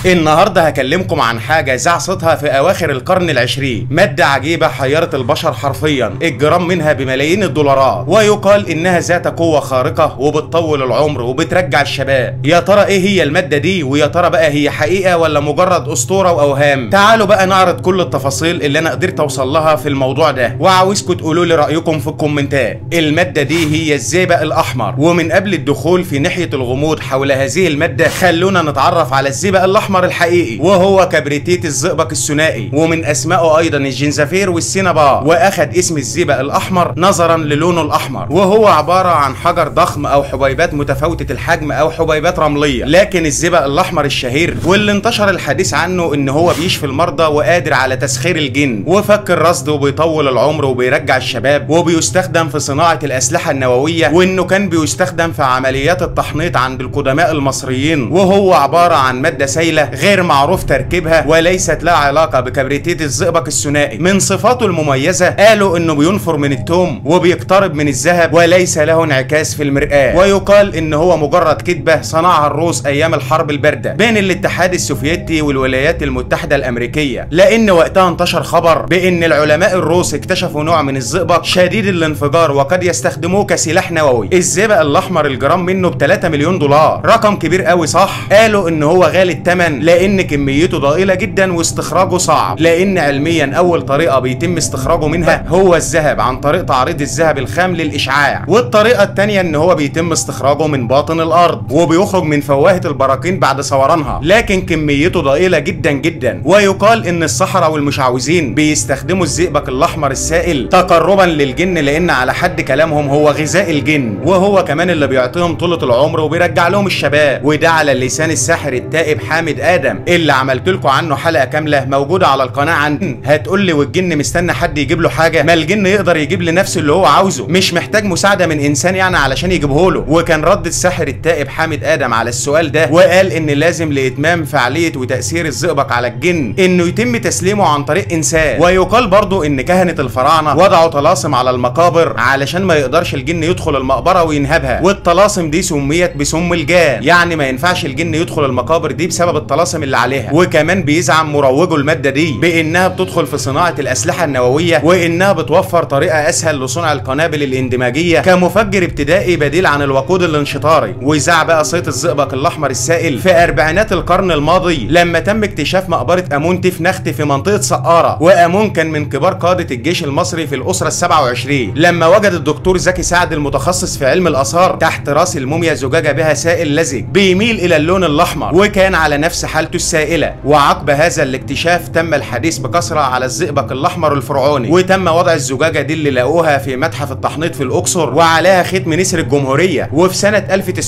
النهارده هكلمكم عن حاجه ذاع صيتها في اواخر القرن العشرين ماده عجيبه حيرت البشر حرفيا الجرام منها بملايين الدولارات ويقال انها ذات قوه خارقه وبتطول العمر وبترجع الشباب يا ترى ايه هي الماده دي ويا ترى بقى هي حقيقه ولا مجرد اسطوره واوهام تعالوا بقى نعرض كل التفاصيل اللي انا قدرت اوصل لها في الموضوع ده وعاوزكم تقولوا لي رايكم في الكومنتات الماده دي هي الزئبق الاحمر ومن قبل الدخول في ناحيه الغموض حول هذه الماده خلونا نتعرف على الزئبق الاحمر الحقيقي وهو كبريتيت الزئبق الثنائي ومن اسمائه ايضا الجنزافير والسينابار واخد اسم الزئبق الاحمر نظرا للونه الاحمر وهو عباره عن حجر ضخم او حبيبات متفاوته الحجم او حبيبات رمليه لكن الزئبق الاحمر الشهير واللي انتشر الحديث عنه ان هو بيشفي المرضى وقادر على تسخير الجن وفك الرصد وبيطول العمر وبيرجع الشباب وبيستخدم في صناعه الاسلحه النوويه وانه كان بيستخدم في عمليات التحنيط عند القدماء المصريين وهو عباره عن ماده سائله غير معروف تركيبها وليست لها علاقه بكبريتيت الزئبق الثنائي من صفاته المميزه قالوا انه بينفر من التوم وبيقترب من الذهب وليس له انعكاس في المرآة ويقال ان هو مجرد كذبه صنعها الروس ايام الحرب البارده بين الاتحاد السوفيتي والولايات المتحده الامريكيه لان وقتها انتشر خبر بان العلماء الروس اكتشفوا نوع من الزئبق شديد الانفجار وقد يستخدموه كسلاح نووي الزئبق الاحمر الجرام منه ب 3 مليون دولار رقم كبير قوي صح قالوا ان هو غالي الثمن لان كميته ضئيله جدا واستخراجه صعب لان علميا اول طريقه بيتم استخراجه منها هو الذهب عن طريق تعريض الذهب الخام للاشعاع والطريقه الثانيه ان هو بيتم استخراجه من باطن الارض وبيخرج من فواهه البراكين بعد ثورانها لكن كميته ضئيله جدا جدا ويقال ان السحره والمشعوذين بيستخدموا الزئبق الاحمر السائل تقربا للجن لان على حد كلامهم هو غذاء الجن وهو كمان اللي بيعطيهم طولة العمر وبيرجع لهم الشباب وده على لسان الساحر التائب حامد ادم اللي عملت لكم عنه حلقه كامله موجوده على القناه عندي هتقول لي والجن مستنى حد يجيب له حاجه ما الجن يقدر يجيب لنفسه اللي هو عاوزه مش محتاج مساعده من انسان يعني علشان يجيبه له وكان رد الساحر التائب حامد ادم على السؤال ده وقال ان لازم لاتمام فعاليه وتاثير الزئبق على الجن انه يتم تسليمه عن طريق انسان ويقال برضو ان كهنه الفراعنه وضعوا طلاسم على المقابر علشان ما يقدرش الجن يدخل المقبره وينهبها والطلاسم دي سميت بسم الجان يعني ما ينفعش الجن يدخل المقابر دي بسبب الطلاسم اللي عليها وكمان بيزعم مروجو الماده دي بانها بتدخل في صناعه الاسلحه النوويه وانها بتوفر طريقه اسهل لصنع القنابل الاندماجيه كمفجر ابتدائي بديل عن الوقود الانشطاري ويذاع بقى صيت الزئبق الاحمر السائل في اربعينات القرن الماضي لما تم اكتشاف مقبره امون تف نخت في منطقه سقاره وامون كان من كبار قاده الجيش المصري في الاسره ال 27 لما وجد الدكتور زكي سعد المتخصص في علم الاثار تحت راس الموميا زجاجه بها سائل لزج بيميل الى اللون الاحمر وكان على نفس حالته السائله وعقب هذا الاكتشاف تم الحديث بكثره على الزئبق الاحمر الفرعوني وتم وضع الزجاجه دي اللي لقوها في متحف التحنيط في الاقصر وعليها ختم نسر الجمهوريه وفي سنه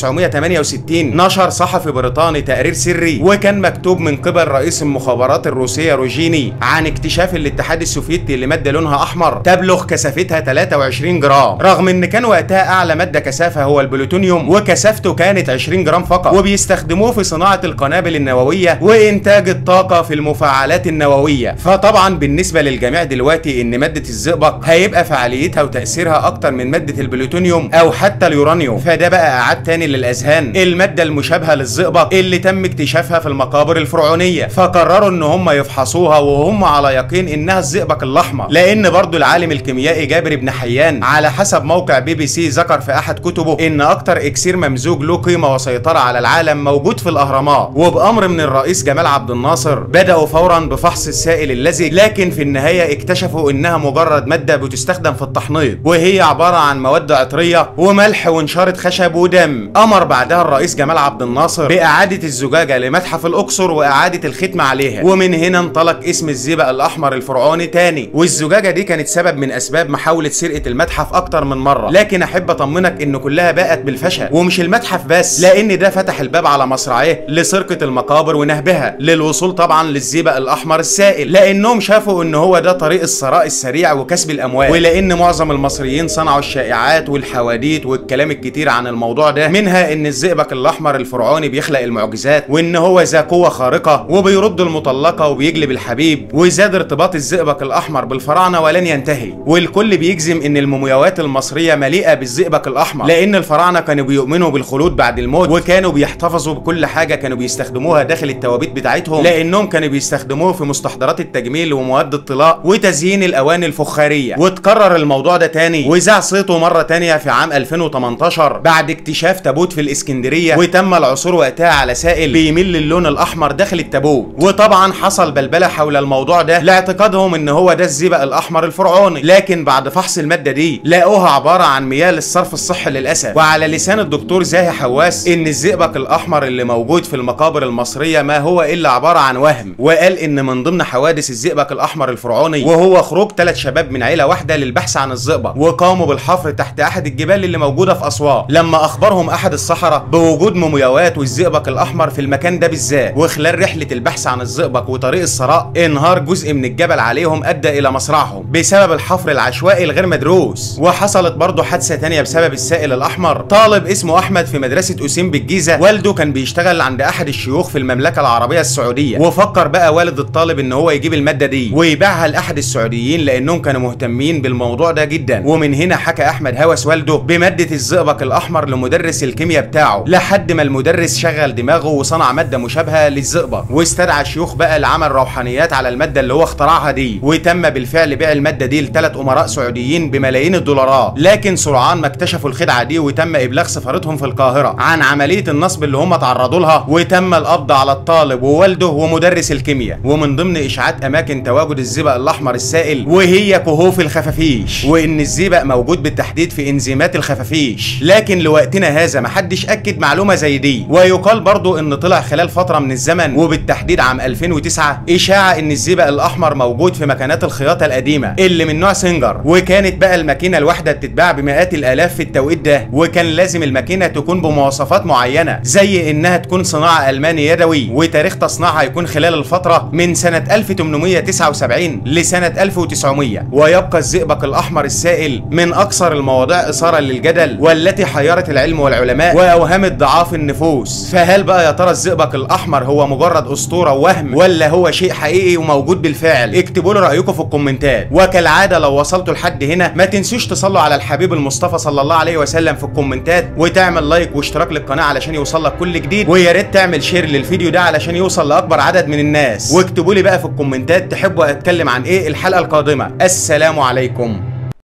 1968 نشر صحفي بريطاني تقرير سري وكان مكتوب من قبل رئيس المخابرات الروسيه روجيني عن اكتشاف الاتحاد السوفيتي لماده لونها احمر تبلغ كثافتها 23 جرام رغم ان كان وقتها اعلى ماده كثافه هو البلوتونيوم وكثافته كانت 20 جرام فقط وبيستخدموه في صناعه القنابل النوويه وانتاج الطاقه في المفاعلات النوويه فطبعا بالنسبه للجميع دلوقتي ان ماده الزئبق هيبقى فعاليتها وتاثيرها اكتر من ماده البلوتونيوم او حتى اليورانيوم فده بقى اعاد تاني للاذهان الماده المشابهه للزئبق اللي تم اكتشافها في المقابر الفرعونيه فقرروا ان هم يفحصوها وهم على يقين انها الزئبق الاحمر لان برضو العالم الكيميائي جابر بن حيان على حسب موقع بي بي سي ذكر في احد كتبه ان اكتر اكسير ممزوج له قيمه وسيطره على العالم موجود في الاهرامات وبامر من الرئيس جمال عبد الناصر بداوا فورا بفحص السائل اللزج لكن في النهايه اكتشفوا انها مجرد ماده بتستخدم في التحنيط وهي عباره عن مواد عطريه وملح ونشاره خشب ودم امر بعدها الرئيس جمال عبد الناصر باعاده الزجاجه لمتحف الاقصر واعاده الختم عليها ومن هنا انطلق اسم الزئبق الاحمر الفرعوني تاني والزجاجه دي كانت سبب من اسباب محاوله سرقه المتحف اكتر من مره لكن احب اطمنك ان كلها باءت بالفشل ومش المتحف بس لان ده فتح الباب على مصراعيه لسرقه المقابر ونهبها للوصول طبعا للزئبق الاحمر السائل لانهم شافوا ان هو ده طريق الثراء السريع وكسب الاموال ولان معظم المصريين صنعوا الشائعات والحواديت والكلام الكتير عن الموضوع ده منها ان الزئبق الاحمر الفرعوني بيخلق المعجزات وان هو ذا قوه خارقه وبيرد المطلقه وبيجلب الحبيب وزاد ارتباط الزئبق الاحمر بالفراعنه ولن ينتهي والكل بيجزم ان المومياوات المصريه مليئه بالزئبق الاحمر لان الفراعنه كانوا بيؤمنوا بالخلود بعد الموت وكانوا بيحتفظوا بكل حاجه كانوا بيستخدموها بيحطوها داخل التوابيت بتاعتهم لانهم كانوا بيستخدموه في مستحضرات التجميل ومواد الطلاء وتزيين الاواني الفخاريه واتكرر الموضوع ده تاني وذاع صيته مره تانيه في عام 2018 بعد اكتشاف تابوت في الاسكندريه وتم العثور وقتها على سائل بيميل للون الاحمر داخل التابوت وطبعا حصل بلبله حول الموضوع ده لاعتقادهم ان هو ده الزئبق الاحمر الفرعوني لكن بعد فحص الماده دي لقوها عباره عن مياه للصرف الصحي للاسف وعلى لسان الدكتور زاهي حواس ان الزئبق الاحمر اللي موجود في المقابر المصريه ما هو الا عباره عن وهم وقال ان من ضمن حوادث الزئبق الاحمر الفرعوني وهو خروج ثلاث شباب من عيله واحده للبحث عن الزئبق وقاموا بالحفر تحت احد الجبال اللي موجوده في اسوان لما اخبرهم احد السحره بوجود مومياوات والزئبق الاحمر في المكان ده بالذات وخلال رحله البحث عن الزئبق وطريق الثراء انهار جزء من الجبل عليهم ادى الى مصرعهم بسبب الحفر العشوائي الغير مدروس وحصلت برضه حادثه تانية بسبب السائل الاحمر طالب اسمه احمد في مدرسه اسيم بالجيزه والده كان بيشتغل عند احد الشيوخ في المملكه العربيه السعوديه وفكر بقى والد الطالب ان هو يجيب الماده دي ويبيعها لاحد السعوديين لانهم كانوا مهتمين بالموضوع ده جدا ومن هنا حكى احمد هوس والده بماده الزئبق الاحمر لمدرس الكيمياء بتاعه لحد ما المدرس شغل دماغه وصنع ماده مشابهه للزئبق واستدعى شيوخ بقى لعمل روحانيات على الماده اللي هو اخترعها دي وتم بالفعل بيع الماده دي لثلاث امراء سعوديين بملايين الدولارات لكن سرعان ما اكتشفوا الخدعه دي وتم ابلاغ سفارتهم في القاهره عن عمليه النصب اللي هم تعرضوا لها وتم القبض على الطالب ووالده ومدرس الكيمياء ومن ضمن اشاعات اماكن تواجد الزئبق الاحمر السائل وهي كهوف الخفافيش وان الزئبق موجود بالتحديد في انزيمات الخفافيش لكن لوقتنا هذا محدش اكد معلومه زي دي ويقال برضو ان طلع خلال فتره من الزمن وبالتحديد عام 2009 اشاعه ان الزئبق الاحمر موجود في مكانات الخياطه القديمه اللي من نوع سنجر وكانت بقى الماكينه الواحده بتتباع بمئات الالاف في التوقيت ده وكان لازم الماكينه تكون بمواصفات معينه زي انها تكون صناعه الماني يدوي وتاريخ تصنيعها يكون خلال الفتره من سنه 1879 لسنه 1900 ويبقى الزئبق الاحمر السائل من اكثر المواضيع اثاره للجدل والتي حيرت العلم والعلماء واوهمت ضعاف النفوس فهل بقى يا ترى الزئبق الاحمر هو مجرد اسطوره وهم ولا هو شيء حقيقي وموجود بالفعل اكتبوا لي رايكم في الكومنتات وكالعاده لو وصلتوا لحد هنا ما تنسوش تصلوا على الحبيب المصطفى صلى الله عليه وسلم في الكومنتات وتعمل لايك واشتراك للقناه علشان يوصل لك كل جديد ويا ريت تعمل شير للفيديو ده علشان يوصل لاكبر عدد من الناس واكتبوا لي بقى في الكومنتات تحبوا اتكلم عن ايه الحلقه القادمه السلام عليكم